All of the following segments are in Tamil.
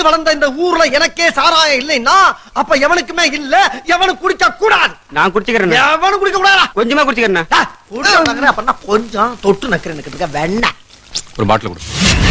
வளர்ந்த இந்த ஊர்ல எனக்கே சாராயம் இல்லைன்னா அப்ப எவனுக்குமே இல்ல எவனும் குடிக்க கூடாது நான் குடிச்சுக்கிறேன் எவனும் குடிக்க கூடாதா கொஞ்சமா குடிச்சுக்கிறேன் டா, குடிக்க நக்கறேன் அப்படின்னா கொஞ்சம் தொட்டு நக்கிறேன் வேண்டாம் ஒரு பாட்டில் கொடு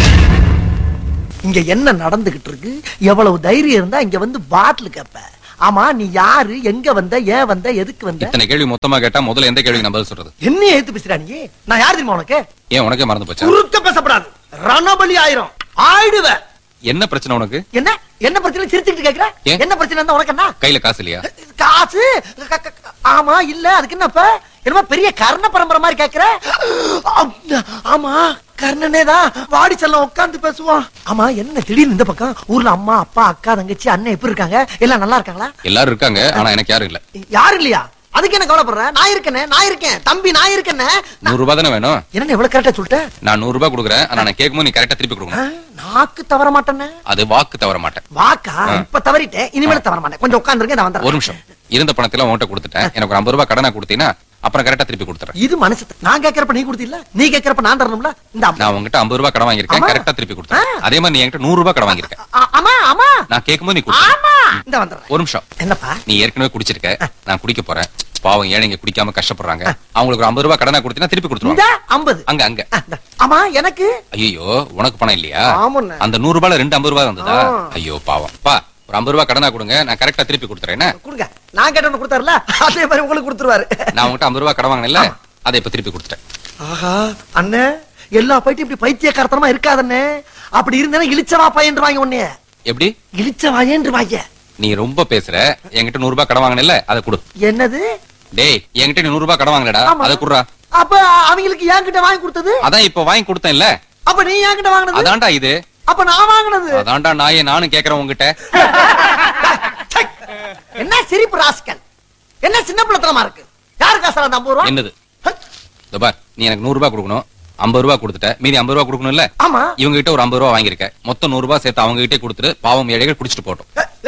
இங்க என்ன நடந்துகிட்டு இருக்கு எவ்வளவு தைரியம் இருந்தா இங்க வந்து பாட்டில் கேப்ப ஆமா நீ யாரு எங்க வந்த ஏன் வந்த எதுக்கு வந்த இத்தனை கேள்வி மொத்தமா கேட்டா முதல்ல எந்த கேள்விக்கு நான் பதில் சொல்றது என்ன ஏத்து பேசுறா நீ நான் யார் தெரியுமா உனக்கு ஏன் உனக்கே மறந்து போச்சா குறுக்க பேசப்படாது ரணபலி ஆயிரும் ஆயிடுவ என்ன பிரச்சனை உனக்கு என்ன என்ன பிரச்சனை சிரிச்சுக்கிட்டு கேக்குற ஏன்? என்ன பிரச்சனை இருந்தா உனக்கு என்ன கையில காசு இல்லையா காசு க- க- க- ஆமா இல்ல அதுக்கு என்னப்ப என்னமோ பெரிய கர்ண பரம்பரை மாதிரி கேக்குற ஆம், ஆமா கர்ணனே தான் வாடி செல்லம் உட்கார்ந்து பேசுவான் ஆமா என்ன திடீர்னு இந்த பக்கம் ஊர்ல அம்மா அப்பா அக்கா தங்கச்சி அண்ணன் எப்படி இருக்காங்க எல்லாம் நல்லா இருக்காங்களா எல்லாரும் இருக்காங்க ஆனா எனக்கு யாரும் இல்ல யாரும் இல்லையா அதுக்கு என்ன கவலைப்படுற நான் இருக்கேனே நான் இருக்கேன் தம்பி நான் இருக்கேனே நூறு ரூபாய் தானே வேணும் என்ன எவ்வளவு கரெக்டா சொல்லிட்டேன் நான் நூறு ரூபாய் கொடுக்குறேன் ஆனா நான் கேட்கும்போது நீ கரெக்டா திருப்பி கொடுக்கணும் நாக்கு தவற மாட்டேனே அது வாக்கு தவற மாட்டேன் வாக்கா ஆ. இப்ப தவறிட்டேன் இனிமேல தவற மாட்டேன் கொஞ்சம் உட்கார்ந்துருங்க நான் ஒரு வந்துடுறேன் நிமிஷம் இருந்த பணத்தெல்லாம் உன்கிட்ட கொடுத்துட்டேன் எனக்கு ஒரு ஐம்பது ரூபாய் கடனா கொடுத்தீங்கன்னா அப்புறம் கரெக்டா திருப்பி கொடுத்துறேன் இது மனசு நான் கேக்குறப்ப நீ கொடுத்தில்ல நீ கேக்குறப்ப நான் தரணும்ல இந்த நான் உங்ககிட்ட ஐம்பது ரூபாய் கடன் வாங்கியிருக்கேன் ஆமா. கரெக்டா திருப்பி கொடுத்தேன் ஆ. அதே மாதிரி நீ என்கிட்ட நூறு ரூபாய் கடன் வாங்கியிருக்கேன் ஆ- ஆமா ஆமா நான் கேட்கும்போது நீ கொடுத்த ஆமா இந்த வந்துடுறேன் ஒரு நிமிஷம் என்னப்பா நீ ஏற்கனவே குடிச்சிருக்க நான் குடிக்க போறேன் பாவம் ஏழைங்க குடிக்காம கஷ்டப்படுறாங்க அவங்களுக்கு ஒரு ஐம்பது ரூபாய் கடனா கொடுத்தீங்கன்னா திருப்பி இந்த கொடுத்துருவாங்க ஐம்பது அங்க அங்க ஆமா எனக்கு ஐயோ உனக்கு பணம் இல்லையா ஆமாண்ணே. அந்த நூறு ரூபாய்ல ரெண்டு ஐம்பது ரூபாய் வந்ததா ஆ. ஐயோ பாவம் பா ஒரு ஐம்பது ரூபாய் கடனா கொடுங்க நான் கரெக்டா திருப்பி கொடுத்துறேன் என்ன? கொடுங்க நான் கேட்டவன கொடுத்தாருல அதே மாதிரி உங்களுக்கு கொடுத்துருவாரு நான் உங்ககிட்ட ஐம்பது ரூபாய் கடன் வாங்கினேன்ல அதை இப்ப திருப்பி கொடுத்துட்டேன் ஆஹா அண்ணே எல்லா பைட்டும் இப்படி பைத்தியக்காரத்தனமா இருக்காதண்ணே அப்படி இருந்தா இழிச்சவா பையன் வாங்க உன்னைய எப்படி இழிச்சவாயன்று வாங்க நீ ரொம்ப பேசுற என்கிட்ட நூறு ரூபாய் கடன் வாங்கினேன்ல அதை கொடு என்னது டேய் என்கிட்ட நீ நூறு ரூபாய் கடன் வாங்கினடா ஆமா. அதை குடுறா அப்ப அவங்களுக்கு என்கிட்ட வாங்கி கொடுத்தது அதான் இப்ப வாங்கி கொடுத்தேன்ல அப்ப நீ என்கிட்ட வாங்கினது அதான்டா இது அப்ப நான் வாங்கினது அதான்டா நாயே நானும் கேக்குறேன் உங்ககிட்ட ச்சை! என்ன சிரிப்பு ராஸ்கல் என்ன சின்ன பிள்ளைத்தனமா இருக்கு யாரு காசு அந்த ஐம்பது ரூபா என்னது இதோ பார் நீ எனக்கு நூறு ரூபாய் கொடுக்கணும் ஐம்பது ரூபாய் கொடுத்துட்ட மீதி ஐம்பது ரூபாய் கொடுக்கணும்ல ஆமா இவங்க கிட்ட ஒரு ஐம்பது ரூபாய் வாங்கியிருக்க மொத்தம் நூறு ரூபாய் சேர்த்து அவங்க கிட்டே கொடுத்துட்டு பாவம் ஏழைகள் குடிச்சிட்டு போட்டோம்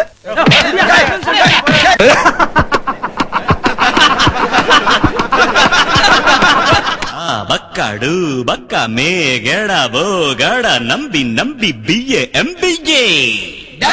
ಆ ಬಕ್ಕಡು ಬಕ್ಕ ಮೇಗಡ ಬೋಗಡ ನಂಬಿ ನಂಬಿ ಬಿಎ ಎಂಬಿಗೆ